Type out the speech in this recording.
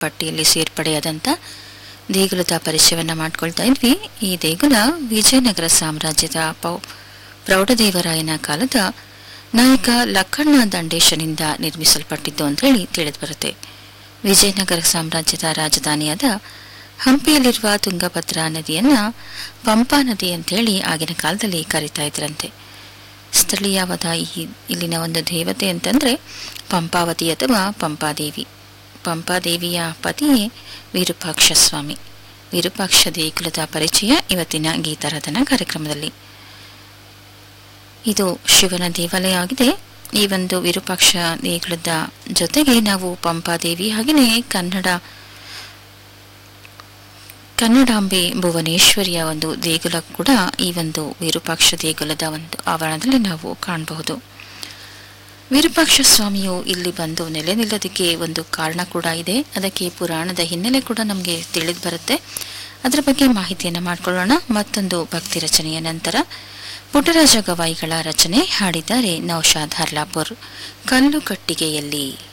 ಪಟ್ಟಿಯಲ್ಲಿ ಸೇರ್ಪಡೆಯಾದಂಥ ದೇಗುಲದ ಪರಿಚಯವನ್ನು ಮಾಡ್ಕೊಳ್ತಾ ಇದ್ವಿ ಈ ದೇಗುಲ ವಿಜಯನಗರ ಸಾಮ್ರಾಜ್ಯದ ಪೌ ಪ್ರೌಢದೇವರಾಯನ ಕಾಲದ ನಾಯಕ ಲಕ್ಕಣ್ಣ ದಂಡೇಶನಿಂದ ನಿರ್ಮಿಸಲ್ಪಟ್ಟಿದ್ದು ಅಂತ ಹೇಳಿ ತಿಳಿದು ಬರುತ್ತೆ ವಿಜಯನಗರ ಸಾಮ್ರಾಜ್ಯದ ರಾಜಧಾನಿಯಾದ ಹಂಪಿಯಲ್ಲಿರುವ ತುಂಗಭದ್ರಾ ನದಿಯನ್ನ ಪಂಪಾ ನದಿ ಅಂತೇಳಿ ಆಗಿನ ಕಾಲದಲ್ಲಿ ಕರೀತಾ ಇದ್ರಂತೆ ಸ್ಥಳೀಯವಾದ ಈ ಇಲ್ಲಿನ ಒಂದು ದೇವತೆ ಅಂತಂದ್ರೆ ಪಂಪಾವತಿ ಅಥವಾ ಪಂಪಾದೇವಿ ಪಂಪಾದೇವಿಯ ಪತಿಯೇ ವಿರೂಪಾಕ್ಷ ಸ್ವಾಮಿ ವಿರೂಪಾಕ್ಷ ದೇಗುಲದ ಪರಿಚಯ ಇವತ್ತಿನ ಗೀತಾರಾಧನಾ ಕಾರ್ಯಕ್ರಮದಲ್ಲಿ ಇದು ಶಿವನ ದೇವಾಲಯ ಆಗಿದೆ ಈ ಒಂದು ವಿರೂಪಾಕ್ಷ ದೇಗುಲದ ಜೊತೆಗೆ ನಾವು ಪಂಪಾದೇವಿ ಹಾಗೆಯೇ ಕನ್ನಡ ಕನ್ನಡಾಂಬೆ ಭುವನೇಶ್ವರಿಯ ಒಂದು ದೇಗುಲ ಕೂಡ ಈ ಒಂದು ವಿರೂಪಾಕ್ಷ ದೇಗುಲದ ಒಂದು ಆವರಣದಲ್ಲಿ ನಾವು ಕಾಣಬಹುದು ವಿರೂಪಾಕ್ಷ ಸ್ವಾಮಿಯು ಇಲ್ಲಿ ಬಂದು ನೆಲೆ ನಿಲ್ಲೋದಕ್ಕೆ ಒಂದು ಕಾರಣ ಕೂಡ ಇದೆ ಅದಕ್ಕೆ ಪುರಾಣದ ಹಿನ್ನೆಲೆ ಕೂಡ ನಮಗೆ ತಿಳಿದು ಬರುತ್ತೆ ಅದರ ಬಗ್ಗೆ ಮಾಹಿತಿಯನ್ನು ಮಾಡಿಕೊಳ್ಳೋಣ ಮತ್ತೊಂದು ಭಕ್ತಿ ರಚನೆಯ ನಂತರ ಪುಟ್ಟರಾಜ ಗವಾಯಿಗಳ ರಚನೆ ಹಾಡಿದ್ದಾರೆ ನೌಶಾದ್ ಹರ್ಲಾಪುರ್ ಕಲ್ಲು ಕಟ್ಟಿಗೆಯಲ್ಲಿ